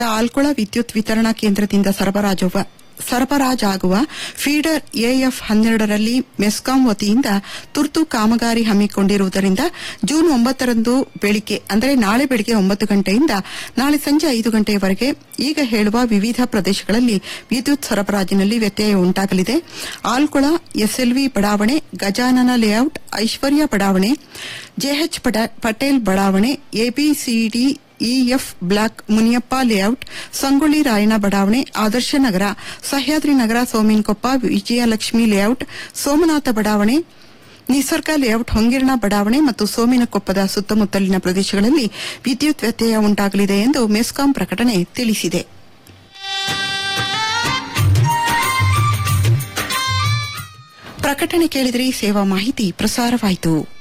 ಆಲ್ಕೊಳ ವಿದ್ಯುತ್ ವಿತರಣಾ ಕೇಂದ್ರದಿಂದ ಸರಬರಾಜುವ ಸರಬರಾಜಾಗುವ ಫೀಡರ್ ಎಎಫ್ ಹನ್ನೆರಡರಲ್ಲಿ ಮೆಸ್ಕಾಂ ವತಿಯಿಂದ ತುರ್ತು ಕಾಮಗಾರಿ ಹಮ್ಮಿಕೊಂಡಿರುವುದರಿಂದ ಜೂನ್ ಒಂಬತ್ತರಂದು ಬೆಳಿಗ್ಗೆ ಅಂದರೆ ನಾಳೆ ಬೆಳಿಗ್ಗೆ ಒಂಬತ್ತು ಗಂಟೆಯಿಂದ ನಾಳೆ ಸಂಜೆ ಐದು ಗಂಟೆಯವರೆಗೆ ಈಗ ಹೇಳುವ ವಿವಿಧ ಪ್ರದೇಶಗಳಲ್ಲಿ ವಿದ್ಯುತ್ ಸರಬರಾಜಿನಲ್ಲಿ ವ್ಯತ್ಯಯ ಉಂಟಾಗಲಿದೆ ಆಲ್ಕೊಳ ಎಸ್ಎಲ್ವಿ ಬಡಾವಣೆ ಗಜಾನನ ಲೇಔಟ್ ಐಶ್ವರ್ಯ ಬಡಾವಣೆ ಜೆಎಚ್ ಪಟೇಲ್ ಬಡಾವಣೆ ABCD EF block Muniyappa layout Sangolli Rayanna ಬಡಾವಣೆ ಆದರ್ಶ ನಗರ ಸಹ್ಯಾದ್ರಿ ನಗರ ಸೋಮಿನಕೊಪ್ಪ ವಿಜಯಲಕ್ಷ್ಮಿ ಲೇಔಟ್ ಸೋಮನಾಥ ಬಡಾವಣೆ ನಿಸರ್ಗ ಲೇಔಟ್ ಹೊಂಗಿರಣ ಬಡಾವಣೆ ಮತ್ತು ಸೋಮಿನಕೊಪ್ಪದ ಸುತ್ತಮುತ್ತಲಿನ ಪ್ರದೇಶಗಳಲ್ಲಿ ವಿದ್ಯುತ್ ವ್ಯತ್ಯಯ ಉಂಟಾಗಲಿದೆ ಎಂದು ಮೆಸ್ಕಾಂ ಪ್ರಕಟಣೆ ತಿಳಿಸಿದೆ ಪ್ರಕಟಣೆ ಕೇಳಿದರೆ ಸೇವಾ ಮಾಹಿತಿ ಪ್ರಸಾರವಾಯಿತು